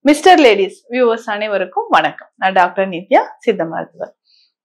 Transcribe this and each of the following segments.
mister ladies viewers அனைவருக்கும் வணக்கம் நான் டாக்டர் நித்யா சித்த மருத்துவர்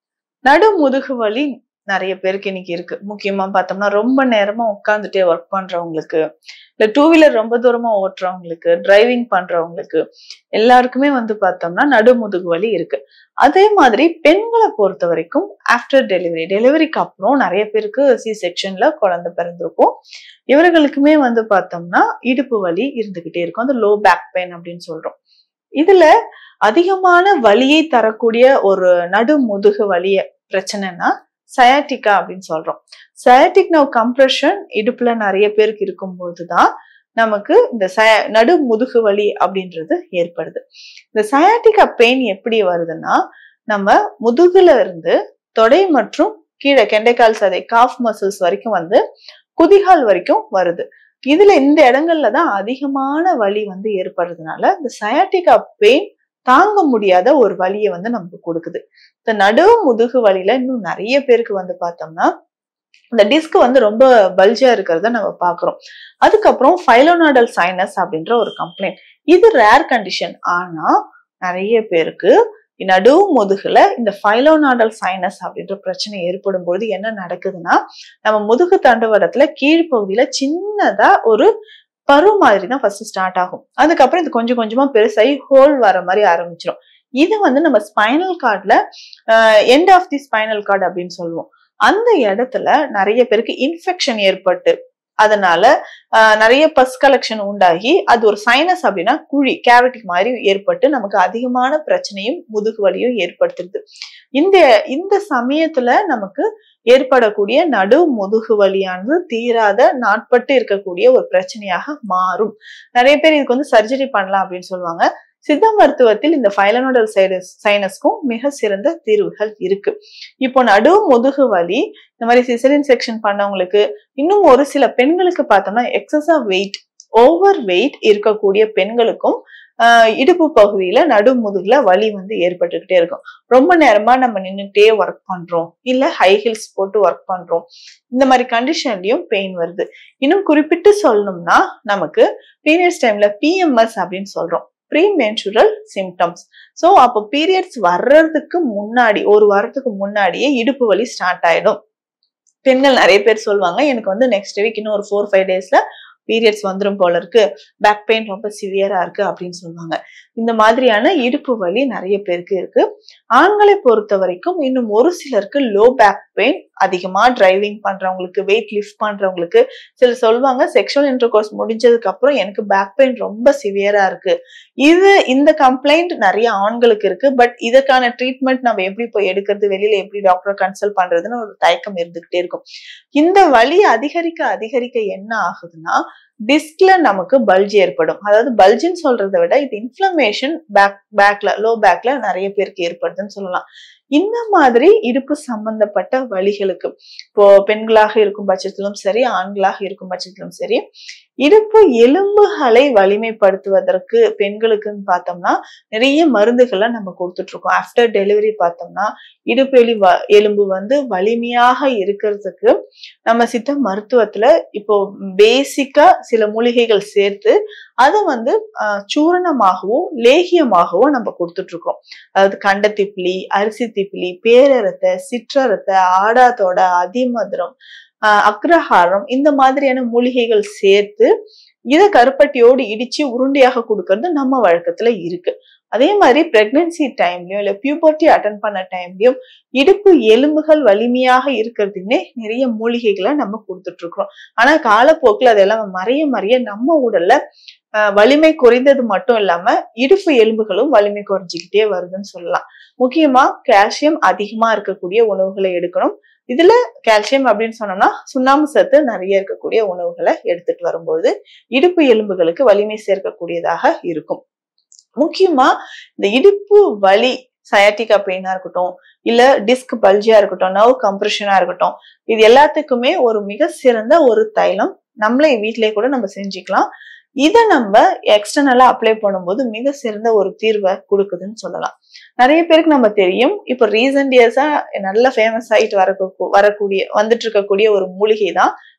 நடு முதுகு வலி நிறைய பேருக்கு இன்னைக்கு இருக்கு முக்கியமா பார்த்தோம்னா ரொம்ப நேரமா உட்காந்துட்டே ஒர்க் பண்றவங்களுக்கு இல்ல டூ வீலர் ரொம்ப தூரமா ஓட்டுறவங்களுக்கு டிரைவிங் பண்றவங்களுக்கு எல்லாருக்குமே வந்து பார்த்தோம்னா நடு முதுகு வலி இருக்கு அதே மாதிரி பெண்களை பொறுத்த வரைக்கும் ஆஃப்டர் டெலிவரி டெலிவரிக்கு அப்புறம் நிறைய பேருக்கு சி செக்ஷன்ல குழந்தை பிறந்திருக்கும் இவர்களுக்குமே வந்து பார்த்தோம்னா இடுப்பு வலி இருந்துகிட்டே இருக்கும் அந்த லோ பேக் பெயின் அப்படின்னு சொல்றோம் இதுல அதிகமான வலியை தரக்கூடிய ஒரு நடு முதுகு வலிய பிரச்சனைனா சயாட்டிக்கா அப்படின்னு சொல்றோம் சயாட்டிக் நவ் கம்ப்ரெஷன் இடுப்புல நிறைய பேருக்கு இருக்கும்போது தான் நமக்கு இந்த சய நடு முதுகு வலி அப்படின்றது ஏற்படுது இந்த சயாட்டிக்கா பெயின் எப்படி வருதுன்னா நம்ம முதுகுல இருந்து தொடை மற்றும் கீழே கெண்டைக்கால் சதை காஃப் மசில்ஸ் வரைக்கும் வந்து குதிகால் வரைக்கும் வருது இதுல இந்த இடங்கள்ல தான் அதிகமான வலி வந்து ஏற்படுறதுனால இந்த சயாட்டிகா பெயின் தாங்க முடியாத ஒரு வலியை வந்து நமக்கு கொடுக்குது இந்த நடு முதுகு வலியில இன்னும் நிறைய பேருக்கு வந்து பார்த்தோம்னா இந்த டிஸ்க் வந்து ரொம்ப பல்ஜா இருக்கிறத நம்ம பாக்குறோம் அதுக்கப்புறம் ஃபைலோனாடல் சைனஸ் அப்படின்ற ஒரு கம்ப்ளைண்ட் இது ரேர் கண்டிஷன் ஆனா நிறைய பேருக்கு நடு முதுகுல இந்த ஃபைலோனாடல் சைனஸ் அப்படின்ற பிரச்சனை ஏற்படும் பொழுது என்ன நடக்குதுன்னா நம்ம முதுகு தண்டுவடத்துல கீழ்ப்பகுதியில சின்னதா ஒரு பரு மாதிரி தான் ஃபர்ஸ்ட் ஸ்டார்ட் ஆகும் அதுக்கப்புறம் இது கொஞ்சம் கொஞ்சமா பெருசாகி ஹோல் வர மாதிரி ஆரம்பிச்சிடும் இது வந்து நம்ம ஸ்பைனல் கார்ட்ல end of the spinal cord அப்படின்னு சொல்லுவோம் அந்த இடத்துல நிறைய பேருக்கு இன்ஃபெக்ஷன் ஏற்பட்டு அதனால நிறைய பஸ் கலெக்ஷன் உண்டாகி அது ஒரு சைனஸ் அப்படின்னா குழி கேவிட்டி மாதிரி ஏற்பட்டு நமக்கு அதிகமான பிரச்சனையும் முதுகு வலியும் ஏற்படுத்துறது இந்த இந்த சமயத்துல நமக்கு ஏற்படக்கூடிய நடு முதுகு வலியானது தீராத நாட்பட்டு இருக்கக்கூடிய ஒரு பிரச்சனையாக மாறும் நிறைய பேர் இதுக்கு வந்து சர்ஜரி பண்ணலாம் அப்படின்னு சொல்லுவாங்க சித்த மருத்துவத்தில் இந்த ஃபைலனோடல் சைனஸ் சைனஸ்க்கும் மிக சிறந்த தீர்வுகள் இருக்கு இப்போ நடு முதுகு வலி இந்த மாதிரி சிசரின் செக்ஷன் பண்ணவங்களுக்கு இன்னும் ஒரு சில பெண்களுக்கு பார்த்தோம்னா எக்ஸஸா வெயிட் ஓவர் வெயிட் இருக்கக்கூடிய பெண்களுக்கும் ஆஹ் இடுப்பு பகுதியில நடு முதுகுல வலி வந்து ஏற்பட்டுக்கிட்டே இருக்கும் ரொம்ப நேரமா நம்ம நின்றுட்டே ஒர்க் பண்றோம் இல்ல ஹை ஹில்ஸ் போட்டு ஒர்க் பண்றோம் இந்த மாதிரி கண்டிஷன்லயும் பெயின் வருது இன்னும் குறிப்பிட்டு சொல்லணும்னா நமக்கு பீரியட்ஸ் டைம்ல பிஎம்எஸ் அப்படின்னு சொல்றோம் ப்ரீ மென்சுரல் சிம்டம்ஸ் ஸோ அப்போ பீரியட்ஸ் வர்றதுக்கு முன்னாடி ஒரு வாரத்துக்கு முன்னாடியே இடுப்பு வலி ஸ்டார்ட் ஆயிடும் பெண்கள் நிறைய பேர் சொல்லுவாங்க எனக்கு வந்து நெக்ஸ்ட் வீக் இன்னும் ஒரு ஃபோர் ஃபைவ் டேஸ்ல பீரியட்ஸ் வந்துடும் போல இருக்கு பேக் பெயின் ரொம்ப சிவியரா இருக்கு அப்படின்னு சொல்லுவாங்க இந்த மாதிரியான இடுப்பு வலி நிறைய பேருக்கு இருக்கு ஆண்களை பொறுத்த வரைக்கும் இன்னும் ஒரு சிலருக்கு லோ பேக் பெயின் அதிகமா டிரைவிங் பண்றவங்களுக்கு வெயிட் லிஃப்ட் பண்றவங்களுக்கு சிலர் சொல்லுவாங்க செக்ஷுவல் இன்டர் கோர்ஸ் முடிஞ்சதுக்கு அப்புறம் எனக்கு பேக் பெயின் ரொம்ப சிவியரா இருக்கு இது இந்த கம்ப்ளைண்ட் நிறைய ஆண்களுக்கு இருக்கு பட் இதற்கான ட்ரீட்மெண்ட் நம்ம எப்படி போய் எடுக்கிறது வெளியில எப்படி டாக்டரை கன்சல்ட் பண்றதுன்னு ஒரு தயக்கம் இருந்துகிட்டே இருக்கும் இந்த வலி அதிகரிக்க அதிகரிக்க என்ன ஆகுதுன்னா டிஸ்க்ல நமக்கு பல்ஜ் ஏற்படும் அதாவது பல்ஜின்னு சொல்றதை விட இது இன்ஃபிளமேஷன் பேக் பேக்ல லோ பேக்ல நிறைய பேருக்கு ஏற்படுதுன்னு சொல்லலாம் இந்த மாதிரி இடுப்பு சம்பந்தப்பட்ட வலிகளுக்கு இப்போ பெண்களாக இருக்கும் பட்சத்திலும் சரி ஆண்களாக இருக்கும் பட்சத்திலும் சரி இடுப்பு எலும்புகளை வலிமைப்படுத்துவதற்கு பெண்களுக்குன்னு பார்த்தோம்னா நிறைய மருந்துகளை நம்ம கொடுத்துட்டு இருக்கோம் ஆஃப்டர் டெலிவரி பார்த்தோம்னா இடுப்பு எலி எலும்பு வந்து வலிமையாக இருக்கிறதுக்கு நம்ம சித்த மருத்துவத்துல இப்போ பேசிக்கா சில மூலிகைகள் சேர்த்து அதை வந்து சூரணமாகவோ லேகியமாகவோ நம்ம கொடுத்துட்டு இருக்கோம் அதாவது கண்ட திப்பிலி அரிசி திப்பிலி பேரரத்தை சிற்றரத்தை ஆடாத்தோட அதிமதுரம் அக்ரஹாரம் இந்த மாதிரியான மூலிகைகள் சேர்த்து இதை கருப்பட்டியோடு இடிச்சு உருண்டையாக கொடுக்கறது நம்ம வழக்கத்துல இருக்கு அதே மாதிரி பிரெக்னன்சி டைம்லயும் இல்ல பியூபர்ட்டி அட்டன் பண்ண டைம்லயும் இடுப்பு எலும்புகள் வலிமையாக இருக்கிறதுக்குன்னே நிறைய மூலிகைகளை நம்ம கொடுத்துட்டு இருக்கிறோம் ஆனா காலப்போக்கில் அதெல்லாம் மறைய மறைய நம்ம உடல்ல வலிமை குறைந்தது மட்டும் இல்லாம இடுப்பு எலும்புகளும் வலிமை குறைஞ்சிக்கிட்டே வருதுன்னு சொல்லலாம் முக்கியமா கால்சியம் அதிகமா இருக்கக்கூடிய உணவுகளை எடுக்கணும் இதுல கால்சியம் அப்படின்னு சொன்னோம்னா சுண்ணாம்பு சத்து நிறைய இருக்கக்கூடிய உணவுகளை எடுத்துட்டு வரும்போது இடுப்பு எலும்புகளுக்கு வலிமை சேர்க்கக்கூடியதாக இருக்கும் முக்கியமா இந்த இடுப்பு வலி சயாட்டிகா பெயினா இருக்கட்டும் இல்ல டிஸ்க் பல்ஜியா இருக்கட்டும் நர்வ் கம்ப்ரெஷனா இருக்கட்டும் இது எல்லாத்துக்குமே ஒரு மிக சிறந்த ஒரு தைலம் நம்மளே வீட்டிலேயே கூட நம்ம செஞ்சுக்கலாம் இதை நம்ம எக்ஸ்டர்னலா அப்ளை பண்ணும்போது மிக சிறந்த ஒரு தீர்வை கொடுக்குதுன்னு சொல்லலாம் நிறைய பேருக்கு நம்ம தெரியும் இப்போ ரீசன்ட் இயர்ஸா நல்ல ஃபேமஸ் ஆயிட்டு வர வரக்கூடிய வந்துட்டு இருக்கக்கூடிய ஒரு மூலிகை தான்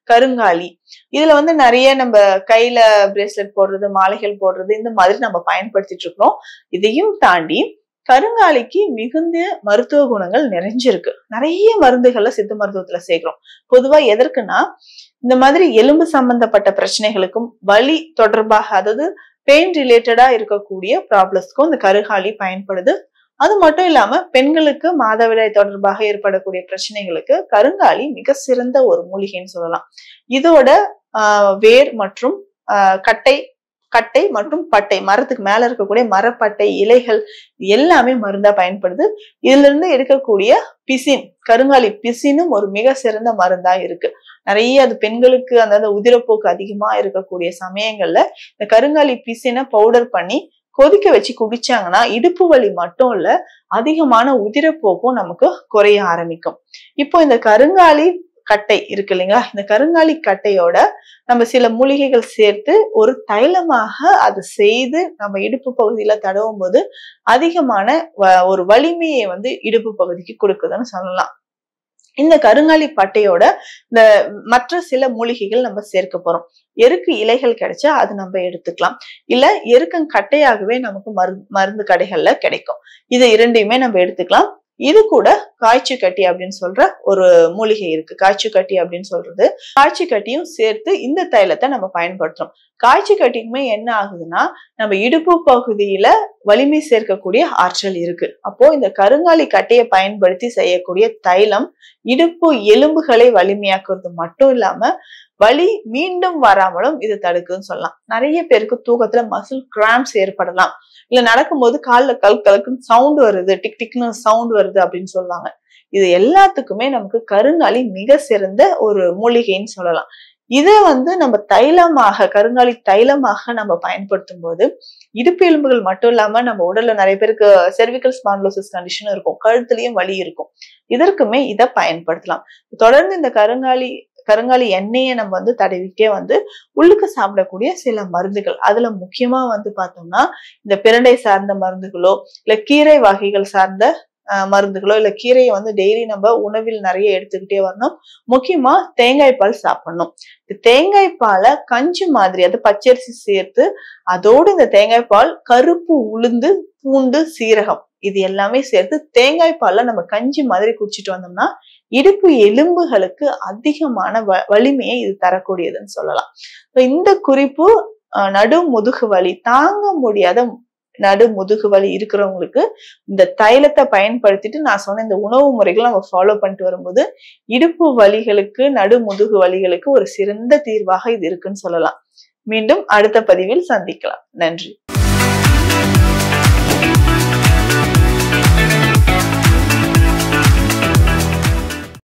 கருங்காலி இதுல வந்து நிறைய நம்ம கையில பிரேஸ்லெட் போடுறது மாலைகள் போடுறது இந்த மாதிரி நம்ம பயன்படுத்திட்டு இருக்கிறோம் இதையும் தாண்டி கருங்காலிக்கு மிகுந்த மருத்துவ குணங்கள் நிறைஞ்சிருக்கு நிறைய மருந்துகளை சித்த மருத்துவத்துல சேர்க்கிறோம் பொதுவா எதற்குன்னா இந்த மாதிரி எலும்பு சம்பந்தப்பட்ட பிரச்சனைகளுக்கும் வலி தொடர்பாக அதாவது பெயின் ரிலேட்டடா இருக்கக்கூடிய ப்ராப்ளம்ஸ்க்கும் இந்த கருங்காலி பயன்படுது அது மட்டும் இல்லாம பெண்களுக்கு மாதவிடாய் தொடர்பாக ஏற்படக்கூடிய பிரச்சனைகளுக்கு கருங்காலி மிக சிறந்த ஒரு மூலிகைன்னு சொல்லலாம் இதோட ஆஹ் வேர் மற்றும் ஆஹ் கட்டை கட்டை மற்றும் பட்டை மரத்துக்கு மேல இருக்கக்கூடிய மரப்பட்டை இலைகள் எல்லாமே மருந்தா பயன்படுது இதுல இருந்து எடுக்கக்கூடிய பிசின் கருங்காலி பிசினும் ஒரு மிக சிறந்த மருந்தா இருக்கு நிறைய அது பெண்களுக்கு அந்த உதிரப்போக்கு அதிகமா இருக்கக்கூடிய சமயங்கள்ல இந்த கருங்காலி பிசினை பவுடர் பண்ணி கொதிக்க வச்சு குடிச்சாங்கன்னா இடுப்பு வலி மட்டும் இல்ல அதிகமான உதிரப்போக்கும் நமக்கு குறைய ஆரம்பிக்கும் இப்போ இந்த கருங்காலி கட்டை இருக்கு இல்லைங்களா இந்த கருங்காலி கட்டையோட நம்ம சில மூலிகைகள் சேர்த்து ஒரு தைலமாக அதை செய்து நம்ம இடுப்பு பகுதியில தடவும் போது அதிகமான ஒரு வலிமையை வந்து இடுப்பு பகுதிக்கு கொடுக்குதுன்னு சொல்லலாம் இந்த கருங்காலி பட்டையோட இந்த மற்ற சில மூலிகைகள் நம்ம சேர்க்க போறோம் எருக்கு இலைகள் கிடைச்சா அது நம்ம எடுத்துக்கலாம் இல்ல எருக்கங்கட்டையாகவே நமக்கு மருந்து மருந்து கடைகள்ல கிடைக்கும் இது இரண்டையுமே நம்ம எடுத்துக்கலாம் இது கூட காய்ச்சி கட்டி அப்படின்னு சொல்ற ஒரு மூலிகை இருக்கு காய்ச்சி கட்டி அப்படின்னு சொல்றது காய்ச்சி கட்டியும் சேர்த்து இந்த தைலத்தை நம்ம பயன்படுத்துறோம் காய்ச்சி கட்டிக்குமே என்ன ஆகுதுன்னா நம்ம இடுப்பு பகுதியில வலிமை சேர்க்கக்கூடிய ஆற்றல் இருக்கு அப்போ இந்த கருங்காலி கட்டையை பயன்படுத்தி செய்யக்கூடிய தைலம் இடுப்பு எலும்புகளை வலிமையாக்குறது மட்டும் இல்லாம வலி மீண்டும் வராமலும் இது தடுக்குன்னு சொல்லலாம் நிறைய பேருக்கு தூக்கத்துல மசில் கிராம்ஸ் ஏற்படலாம் இல்ல நடக்கும்போது காலில் கல் கலக்குன்னு சவுண்ட் வருது டிக் டிக்னு சவுண்ட் வருது அப்படின்னு சொல்லுவாங்க இது எல்லாத்துக்குமே நமக்கு கருங்காலி மிக சிறந்த ஒரு மூலிகைன்னு சொல்லலாம் இதை வந்து நம்ம தைலமாக கருங்காலி தைலமாக நம்ம பயன்படுத்தும் போது இடுப்பு எலும்புகள் மட்டும் இல்லாம நம்ம உடல்ல நிறைய பேருக்கு செர்விக்கல் ஸ்பான்லோசிஸ் கண்டிஷனும் இருக்கும் கழுத்துலயும் வலி இருக்கும் இதற்குமே இதை பயன்படுத்தலாம் தொடர்ந்து இந்த கருங்காலி கருங்காலி எண்ணெயை நம்ம வந்து தடவிட்டே வந்து உள்ளுக்கு சாப்பிடக்கூடிய சில மருந்துகள் அதுல முக்கியமா வந்து பார்த்தோம்னா இந்த பிரண்டை சார்ந்த மருந்துகளோ இல்ல கீரை வகைகள் சார்ந்த மருந்துகளோ இல்ல கீரையை வந்து டெய்லி நம்ம உணவில் நிறைய எடுத்துக்கிட்டே வரணும் முக்கியமா தேங்காய் பால் சாப்பிடணும் தேங்காய் பாலை கஞ்சி மாதிரி அது பச்சரிசி சேர்த்து அதோடு இந்த தேங்காய் பால் கருப்பு உளுந்து பூண்டு சீரகம் இது எல்லாமே சேர்த்து தேங்காய் பால்ல நம்ம கஞ்சி மாதிரி குடிச்சிட்டு வந்தோம்னா இடுப்பு எலும்புகளுக்கு அதிகமான வ வலிமையை இது தரக்கூடியதுன்னு சொல்லலாம் இந்த குறிப்பு நடு முதுகு வலி தாங்க முடியாத நடு முதுகு வலி இருக்கிறவங்களுக்கு இந்த தைலத்தை பயன்படுத்திட்டு நான் சொன்ன இந்த உணவு முறைகளை நம்ம ஃபாலோ பண்ணிட்டு வரும்போது இடுப்பு வலிகளுக்கு நடு முதுகு வலிகளுக்கு ஒரு சிறந்த தீர்வாக இது இருக்குன்னு சொல்லலாம் மீண்டும் அடுத்த பதிவில் சந்திக்கலாம் நன்றி